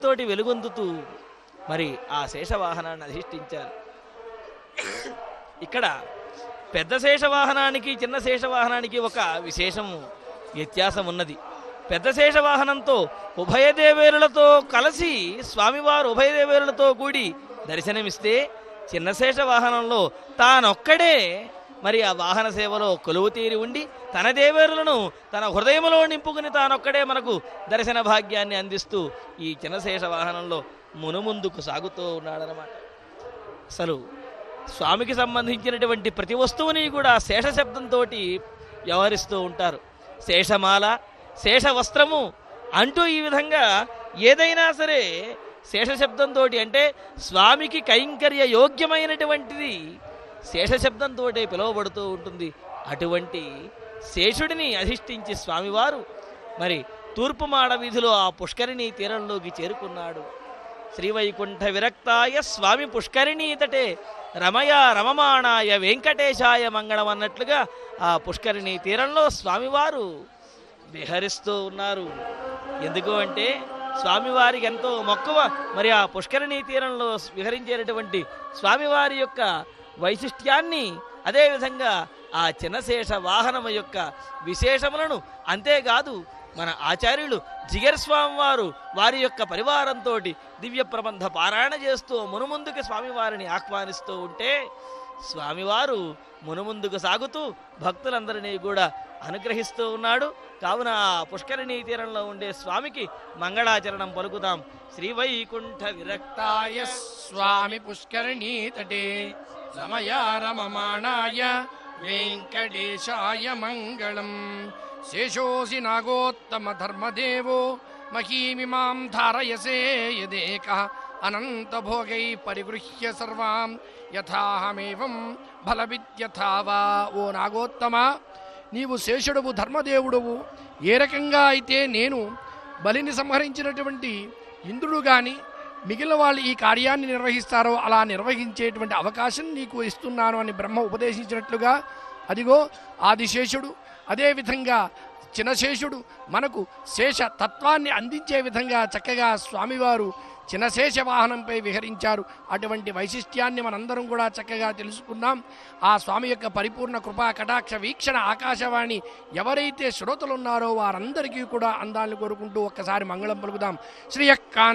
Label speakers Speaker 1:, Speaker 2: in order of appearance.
Speaker 1: తోటి వెలుగొందుతూ మరి ఆ శేషవాహనాన్ని అధిష్ఠించారు ఇక్కడ పెద్ద శేషవాహనానికి చిన్న శేషవాహనానికి ఒక విశేషము వ్యత్యాసం ఉన్నది పెద్ద శేషవాహనంతో ఉభయ దేవేరులతో కలిసి స్వామివారు ఉభయ దేవేరులతో కూడి దర్శనమిస్తే చిన్న శేషవాహనంలో తానొక్కడే మరి ఆ వాహన సేవలో కొలువు తీరి ఉండి తన దేవేరులను తన హృదయంలో నింపుకుని తానొక్కడే మనకు దర్శన భాగ్యాన్ని అందిస్తూ ఈ చిన్నశేష వాహనంలో మునుముందుకు సాగుతూ ఉన్నాడనమాట అసలు స్వామికి సంబంధించినటువంటి ప్రతి వస్తువుని కూడా శేష శబ్దంతో వ్యవహరిస్తూ ఉంటారు శేషమాల శేష వస్త్రము అంటూ ఈ విధంగా ఏదైనా సరే శేష శబ్దంతో అంటే స్వామికి కైంకర్య యోగ్యమైనటువంటిది శేష శబ్దంతో పిలువబడుతూ ఉంటుంది అటువంటి శేషుడిని అధిష్ఠించి స్వామివారు మరి తూర్పు మాడ వీధిలో ఆ పుష్కరిణి తీరంలోకి చేరుకున్నాడు శ్రీవైకుంఠ విరక్తాయ స్వామి పుష్కరిణీతటే రమయ రమమాణాయ వెంకటేశాయ మంగళం అన్నట్లుగా ఆ పుష్కరిణి తీరంలో స్వామివారు విహరిస్తూ ఉన్నారు ఎందుకు అంటే స్వామివారికి ఎంతో మక్కువ మరి ఆ పుష్కరిణి తీరంలో విహరించేటటువంటి స్వామివారి యొక్క వైశిష్ట్యాన్ని అదేవిధంగా ఆ చిన్నశేష వాహనము యొక్క విశేషములను అంతేకాదు మన ఆచార్యులు జిగర్ స్వామి వారు వారి యొక్క పరివారంతో దివ్య ప్రబంధ పారాయణ చేస్తూ మునుముందుకు స్వామివారిని ఆహ్వానిస్తూ ఉంటే స్వామివారు మునుముందుకు సాగుతూ భక్తులందరినీ కూడా అనుగ్రహిస్తూ ఉన్నాడు కావున ఆ పుష్కరిణీ తీరంలో ఉండే స్వామికి మంగళాచరణం పలుకుదాం శ్రీవైకుంఠ విరక్త
Speaker 2: తాయ స్వామి పుష్కరిణీ తటే రమయా రమమాణాయ వెంకటేశాయ మంగళం శేషోసి నాగోత్తమ ధర్మదేవో మహీమిమాం ధారయసే యదేక అనంత భోగై పరిగృహ్య సర్వాం యథాహమేవం బలవిద్యథా వా ఓ నాగోత్తమ నీవు శేషుడవు ధర్మదేవుడవు ఏ రకంగా అయితే నేను బలిని సంహరించినటువంటి ఇంద్రుడు గాని మిగిలిన వాళ్ళు ఈ కార్యాన్ని నిర్వహిస్తారో అలా నిర్వహించేటువంటి అవకాశం నీకు ఇస్తున్నాను అని బ్రహ్మ ఉపదేశించినట్లుగా అదిగో ఆదిశేషుడు అదేవిధంగా చినశేషుడు మనకు శేష తత్వాన్ని అందించే విధంగా చక్కగా స్వామివారు చినశేష వాహనంపై విహరించారు అటువంటి వైశిష్ట్యాన్ని మనందరం కూడా చక్కగా తెలుసుకున్నాం ఆ స్వామి యొక్క పరిపూర్ణ కృపా కటాక్ష వీక్షణ ఆకాశవాణి ఎవరైతే శ్రోతలున్నారో వారందరికీ కూడా అందాలను కోరుకుంటూ ఒక్కసారి మంగళం పలుకుదాం శ్రీయక్కా